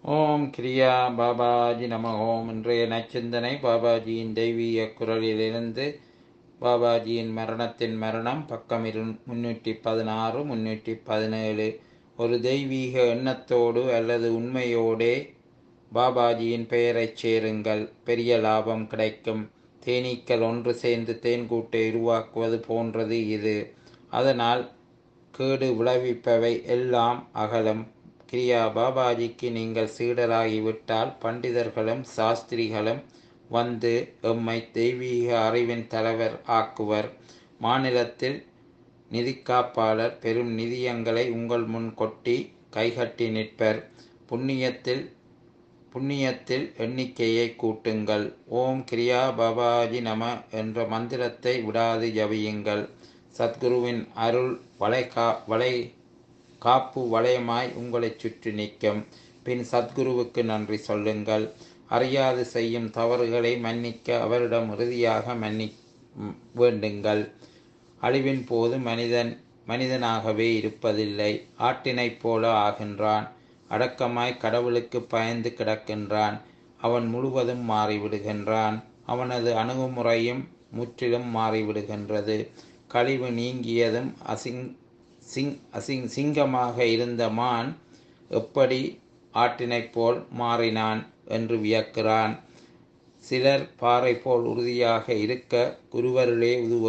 ஓம் கிரியா பாபாஜி நம ஓம் இன்றைய நச்சிந்தனை பாபாஜியின் தெய்வீக குரலிலிருந்து பாபாஜியின் மரணத்தின் மரணம் பக்கம் இரு முன்னூற்றி பதினாறு முன்னூற்றி பதினேழு ஒரு தெய்வீக எண்ணத்தோடு அல்லது உண்மையோடே பாபாஜியின் பெயரைச் சேருங்கள் பெரிய லாபம் கிடைக்கும் தேனீக்கள் ஒன்று சேர்ந்து தேன்கூட்டை உருவாக்குவது போன்றது இது அதனால் கேடு விளைவிப்பவை எல்லாம் அகலும் கிரியா பாபாஜிக்கு நீங்கள் சீடராகிவிட்டால் பண்டிதர்களும் சாஸ்திரிகளும் வந்து எம்மை தெய்வீக அறிவின் தலைவர் ஆக்குவர் மாநிலத்தில் நிதி காப்பாளர் பெரும் நிதியங்களை உங்கள் முன் கொட்டி கைகட்டி நிற்பர் புண்ணியத்தில் புண்ணியத்தில் எண்ணிக்கையை கூட்டுங்கள் ஓம் கிரியா பாபாஜி நம என்ற மந்திரத்தை விடாது ஜபியுங்கள் சத்குருவின் அருள் வளை கா வளை காப்பு வளையமாய் உங்களை சுற்றி நிற்கும் பின் சத்குருவுக்கு நன்றி சொல்லுங்கள் அறியாது செய்யும் தவறுகளை மன்னிக்க அவரிடம் இறுதியாக மன்னி வேண்டுங்கள் அழிவின் போது மனிதன் மனிதனாகவே இருப்பதில்லை ஆட்டினைப் போல ஆகின்றான் அடக்கமாய் கடவுளுக்கு பயந்து கிடக்கின்றான் அவன் முழுவதும் மாறிவிடுகின்றான் அவனது அணுகுமுறையும் முற்றிலும் மாறிவிடுகின்றது கழிவு நீங்கியதும் அசிங் சிங் அசிங் சிங்கமாக இருந்த மான் எப்படி ஆட்டினைப் போல் மாறினான் என்று வியக்கிறான் சிலர் பாறை போல் உறுதியாக இருக்க குருவருளே உதவு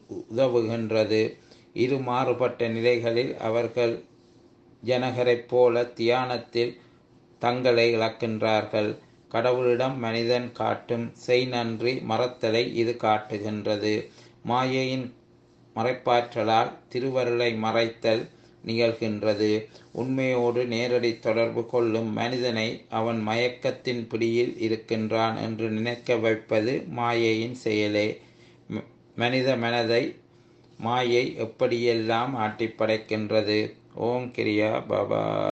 உதவுகின்றது இரு மாறுபட்ட நிலைகளில் அவர்கள் ஜனகரைப் போல தியானத்தில் தங்களை இழக்கின்றார்கள் கடவுளிடம் மனிதன் காட்டும் செய் நன்றி மறத்தலை இது காட்டுகின்றது மாயையின் மறைப்பாற்றலால் திருவருளை மறைத்தல் நிகழ்கின்றது உண்மையோடு நேரடி தொடர்பு கொள்ளும் மனிதனை அவன் மயக்கத்தின் பிடியில் இருக்கின்றான் என்று நினைக்க வைப்பது மாயையின் செயலே மனித மனதை மாயை எப்படியெல்லாம் ஆட்டி படைக்கின்றது ஓம் கிரியா பாபா